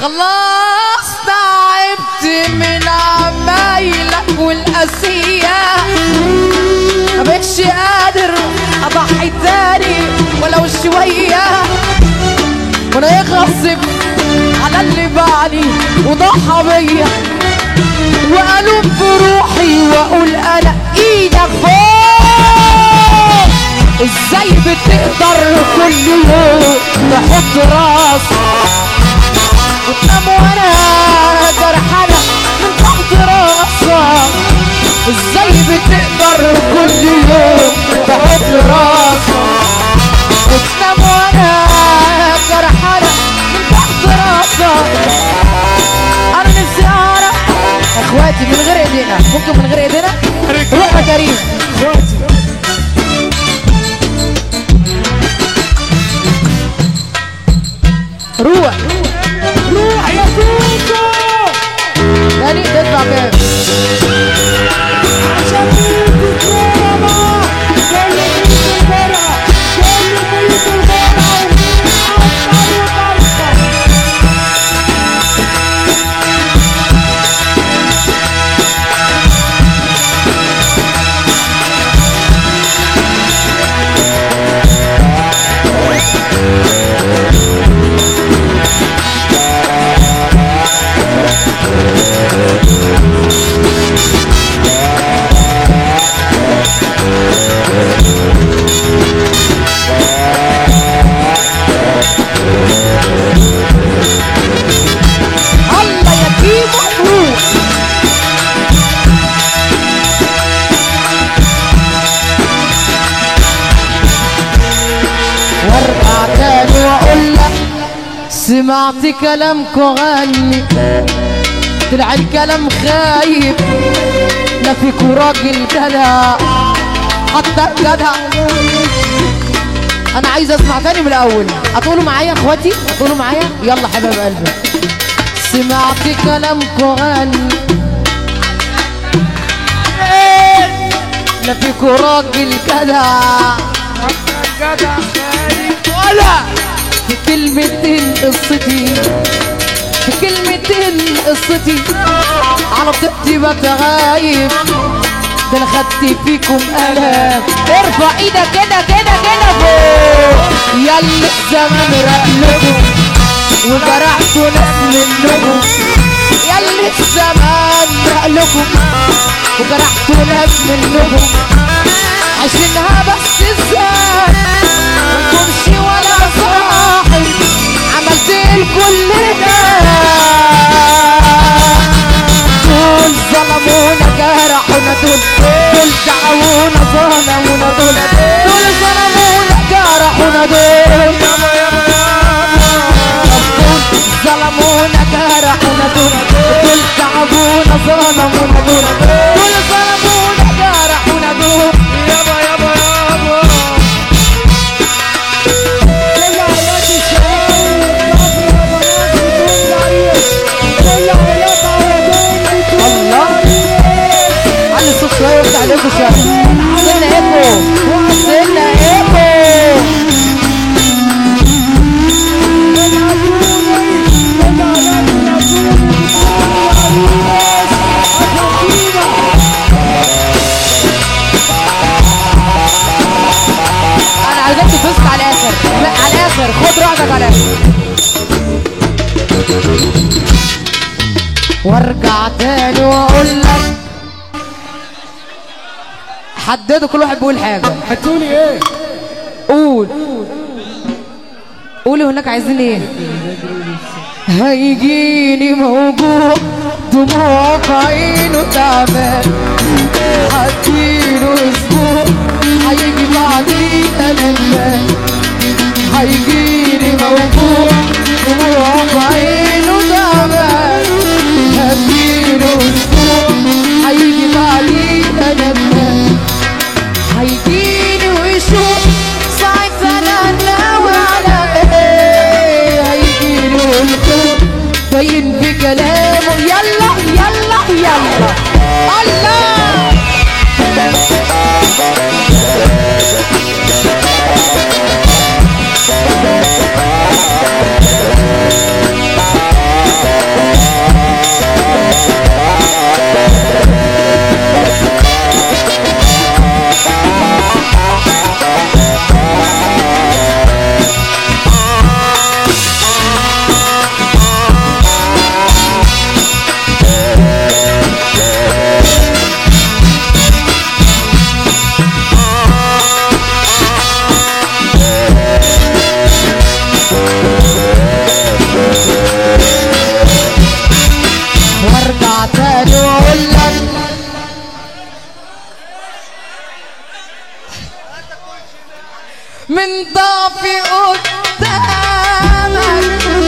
خلاص تعبت من عمايلك والقاسية ما بقتش قادر اضحي تاني ولو شوية وانا يغصب على اللي بعلي وضحى بيا والوم في روحي واقول انا ايدك فوق ازاي بتقدر كل يوم تحط راسك وتنام وانا جرحانة من تحت راسك ازاي بتقدر كل يوم تحط راسك وتنام وانا جرحانة من تحت راسك انا نفسي اعرف اخواتي من غير ايدينا ممكن من غير ايدينا روح يا كريم روح روح يا كوكو تاني تدفع كام عشان ميت الكرمة كل ميت الفرقة كل ميت الفرقة عطر وطرقة الله يا كيمو روح وارجع تاني واقول لك سمعت كلامكو غني طلع الكلام خايب لا فيكو راجل جدع حتى الجدع انا عايز اسمع تاني من الاول هتقولوا معايا اخواتي هتقولوا معايا يلا حبايب قلبي سمعت كلامكو غني لا فيكو راجل جدع جدع خالي ولا في كلمتين قصتي في كلمتين قصتي على طيبتي بتغايب ده انا خدت فيكم قلم ارفع ايدك كده كده كده فوق ياللي الزمن رقلكم وجرحتوا ناس منكم ياللي الزمان رقلكم وجرحتوا ناس منكم عشانها بس ازاي منكمش ولا صاحب عملت الكل ده دول ظلمونا جرحونا دول دول دعونا ظلمونا دول دول ظلمونا جرحونا دول دول ظلمونا جرحونا دول دول تعبونا ظلمونا دول دول ظلمونا جرحونا دول يابا يابا يابا كل عيال الشباب كل عيال عربية الله علي الصوت شويه وافتح عليكم شويه سنة ايكو سنة ايكو انا عايزاك تبص على الاخر لا على الاخر خد راحتك على الاخر وارجع تاني واقول لك حددوا كل واحد بيقول حاجه هتقولي ايه؟ قول قولي هناك عايزين ايه هيجيني موجوع دموع في عينه تعبان هديله اسبوع هيجي بعدي انا الليل هيجيني موجوع دموع في عينه تعبان هديله اسبوع هيجي بعدي انا الليل هيجيني ويشوف ساعتها انا ناوي على ايه هيجيني والخوف باين في كلامه يلا يلا يلا الله من ضعفي قدامك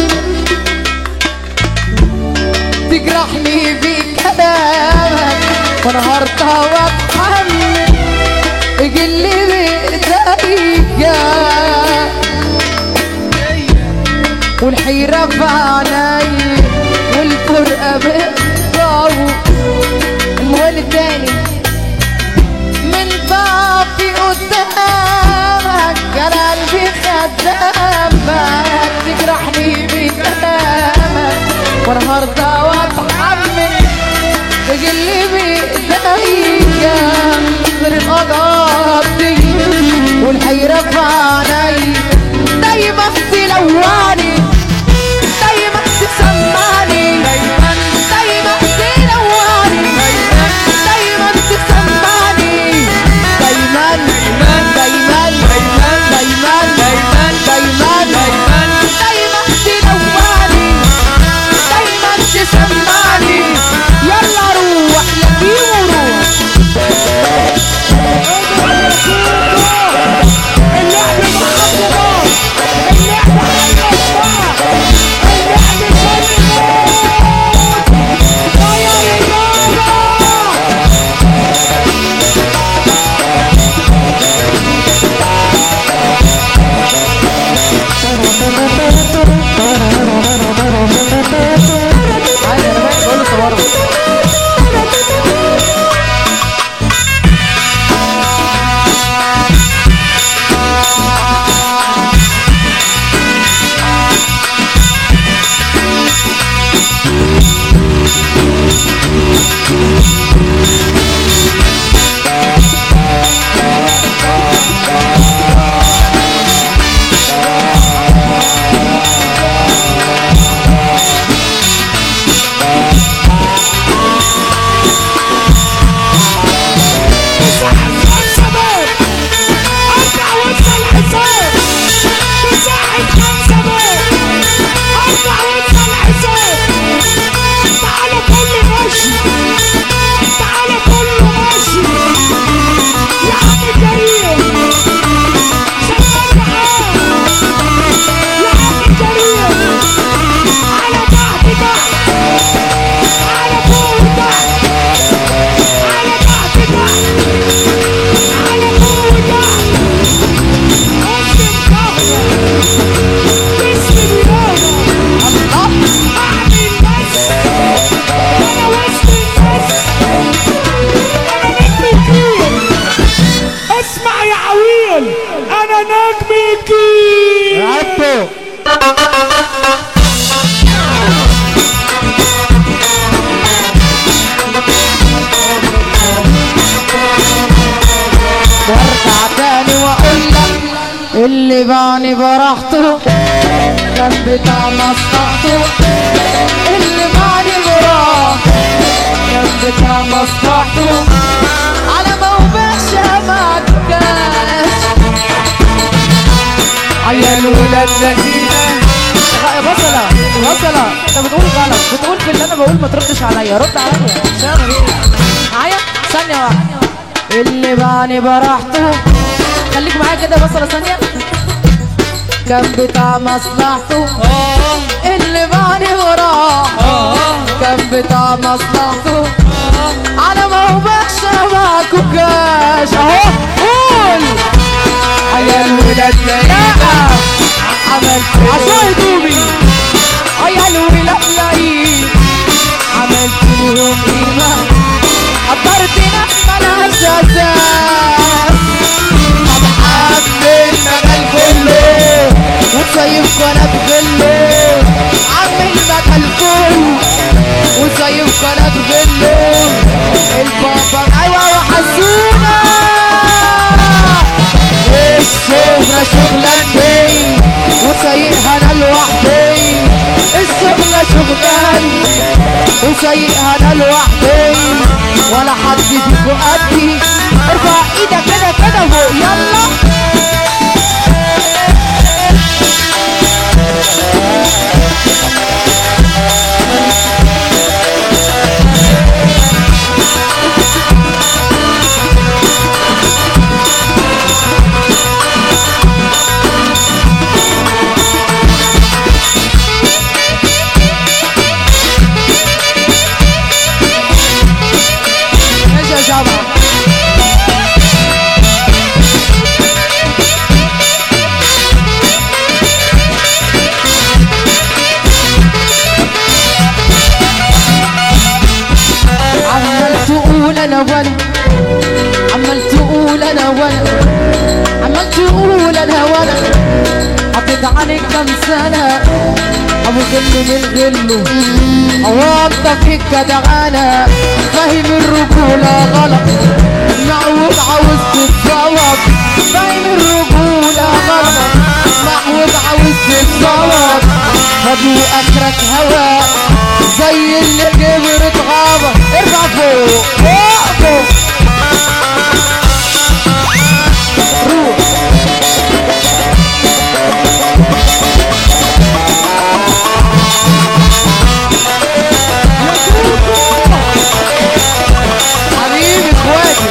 تجرحني بكلامك ونهارتها واتحمل اجلي بايديا والحيرة في عيني والفرقة بالضو المهم التاني من ضعفي قدامك يا قلبي خدامك تجرحني بكلامك وانا هرضى واتحمل تجلي بايديا غير القضاء دي والحيرة في عيني دايما تلواني دايما تسمعني دايما دايما تلواني دايما تسمعني دايما دايما دايما دايما دايما دايما تلواني دايما تسمعني يلا روح يا كيمو روح اللعب محمد اللعب حلو اللعب فن يا رجاله عادي انا باين بقول له صوروا شباب ارجع وانسى الحساب مساحة خمسة باب ارجع وانسى الحساب تعالى كله ماشي تعالى كله ماشي يا عم كريم شغال معاه يا عم كريم على تحت تحت على فوق تحت على تحت تحت على فوق تحت قسم قهوة باسم رياضة أعمل بس أنا وسط الناس أنا نجم الجيل اسمع يا عويل أنا نجم الجيل عبده وارجع تاني واقول لك اللي باني براحته كان بتاع مصلحته اللي باني براحته كان بتاع مصلحته على موباش ما كاش عيال ولاد لذيذة بصلة بصلة انت بتقول غلط بتقول في اللي انا بقول ما تردش عليا رد عليا شغل ايه معايا ثانية واحدة اللي باني براحته خليك معايا كده بصلة ثانية كان بتاع مصلحته اللي باني وراه كان بتاع مصلحته على ما هو بخشى كاش اهو قول عيال ولاد لا عملت عشان هدومي عيال ولاد لعيب عملت لهم قيمة قدرت ناس ملهاش اساس محمل مجال كله وسايبكوا انا بغله عامل مجال كله وسايبكوا انا بغله البابا ايوه وحسونا الشغلة شغلتي وسايقها انا لوحدي الشغلة شغلتي وسايقها انا لوحدي ولا حد فيكو قدي ارفع ايدك كده كده فوق يلا غل من غله هو انت فيك جدعانة فاهم الرجولة غلط معود عاوز تتصوت فاهم الرجولة غلط معود عاوز تتصوت خدوا اخرك هوا زي اللي كبرت غابة ارفع فوق فوق فوق روح حبيبي اخواتي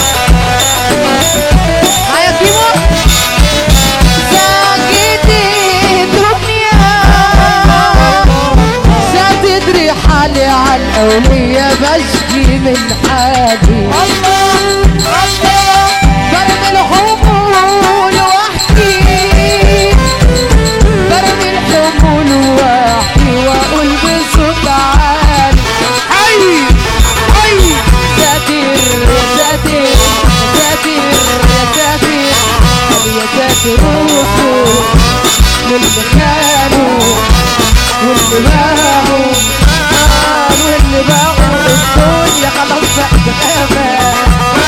معايا كيمو ساكتي الدنيا ستدري حالي على الأولية بشكي من حالي الله الله برمي الحمول وحدي برمي الحمول وحدي واقول بصوت عالي حي حي ساتر يا ساتر يا ساتر يا ساتر يا ساتر وصول واللي كانوا واللي باعوا آه واللي باعوا الدنيا خلاص بقت غابة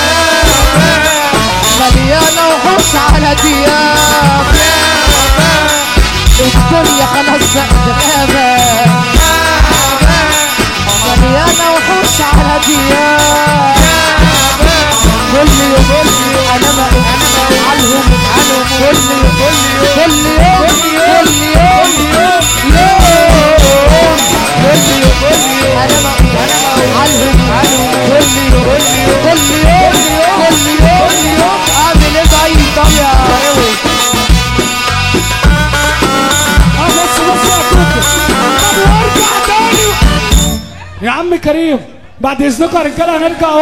مليانة وحوش على دياب الدنيا خلاص بقت غابة مليانة وحوش على دياب كل يوم انا ما عنهم عنهم كل يوم كل يوم كل يوم يوم كل يوم انا ما عنهم عنهم كل يوم كل يوم كل يوم يوم اعمل ايه طيب طب يا روي اه بس بس يا كوكو طب وارجع تاني يا عم كريم بعد اذنكم يا رجاله هنرجع